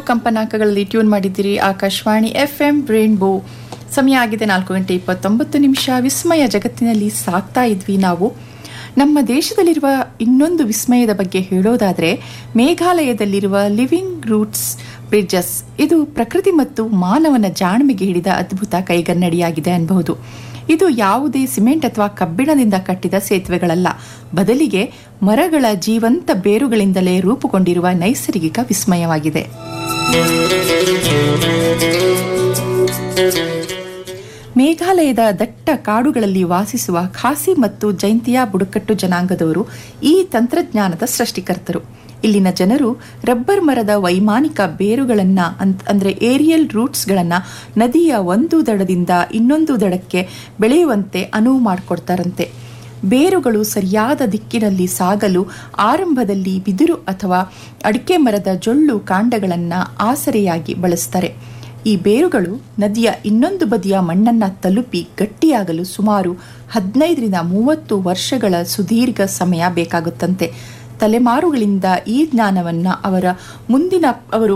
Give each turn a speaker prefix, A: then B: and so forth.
A: ಕಂಪನಾಂಕಗಳಲ್ಲಿ tune ಮಾಡಿದ್ದೀರಿ Akashvani F M rainbow ಸಮಯ ಆಗಿದೆ ನಾಲ್ಕು ಗಂಟೆ ಇಪ್ಪತ್ತೊಂಬತ್ತು ನಿಮಿಷ ವಿಸ್ಮಯ ಜಗತ್ತಿನಲ್ಲಿ ಸಾಕ್ತಾ ಇದ್ವಿ ನಾವು ನಮ್ಮ ದೇಶದಲ್ಲಿರುವ ಇನ್ನೊಂದು ವಿಸ್ಮಯದ ಬಗ್ಗೆ ಹೇಳೋದಾದರೆ ಮೇಘಾಲಯದಲ್ಲಿರುವ ಲಿವಿಂಗ್ ರೂಟ್ಸ್ ಬ್ರಿಡ್ಜಸ್ ಇದು ಪ್ರಕೃತಿ ಮತ್ತು ಮಾನವನ ಜಾಣ್ಮೆಗೆ ಹಿಡಿದ ಅದ್ಭುತ ಕೈಗನ್ನಡಿಯಾಗಿದೆ ಅನ್ಬಹುದು ಇದು ಯಾವುದೇ ಸಿಮೆಂಟ್ ಅಥವಾ ಕಬ್ಬಿಣದಿಂದ ಕಟ್ಟಿದ ಸೇತುವೆಗಳಲ್ಲ ಬದಲಿಗೆ ಮರಗಳ ಜೀವಂತ ಬೇರುಗಳಿಂದಲೇ ರೂಪುಗೊಂಡಿರುವ ನೈಸರ್ಗಿಕ ವಿಸ್ಮಯವಾಗಿದೆ ಮೇಘಾಲಯದ ದಟ್ಟ ಕಾಡುಗಳಲ್ಲಿ ವಾಸಿಸುವ ಖಾಸಿ ಮತ್ತು ಜೈಂತಿಯಾ ಬುಡಕಟ್ಟು ಜನಾಂಗದವರು ಈ ತಂತ್ರಜ್ಞಾನದ ಸೃಷ್ಟಿಕರ್ತರು ಇಲ್ಲಿನ ಜನರು ರಬ್ಬರ್ ಮರದ ವೈಮಾನಿಕ ಬೇರುಗಳನ್ನ ಅಂತ್- ಅಂದ್ರೆ ಏರಿಯಲ್ ರೂಟ್ಸ್ಗಳನ್ನ ನದಿಯ ಒಂದು ದಡದಿಂದ ಇನ್ನೊಂದು ದಡಕ್ಕೆ ಬೆಳೆಯುವಂತೆ ಅನುವು ಮಾಡಿಕೊಡ್ತಾರಂತೆ ಬೇರುಗಳು ಸರಿಯಾದ ದಿಕ್ಕಿನಲ್ಲಿ ಸಾಗಲು ಆರಂಭದಲ್ಲಿ ಬಿದಿರು ಅಥವಾ ಅಡಿಕೆ ಮರದ ಜೊಳ್ಳು ಕಾಂಡಗಳನ್ನು ಆಸರೆಯಾಗಿ ಬಳಸ್ತಾರೆ ಈ ಬೇರುಗಳು ನದಿಯ ಇನ್ನೊಂದು ಬದಿಯ ಮಣ್ಣನ್ನ ತಲುಪಿ ಗಟ್ಟಿಯಾಗಲು ಸುಮಾರು ಹದಿನೈದರಿಂದ ಮೂವತ್ತು ವರ್ಷಗಳ ಸುದೀರ್ಘ ಸಮಯ ಬೇಕಾಗುತ್ತಂತೆ ತಲೆಮಾರುಗಳಿಂದ ಈ ಜ್ಞಾನವನ್ನ ಅವರ ಮುಂದಿನ ಅವರು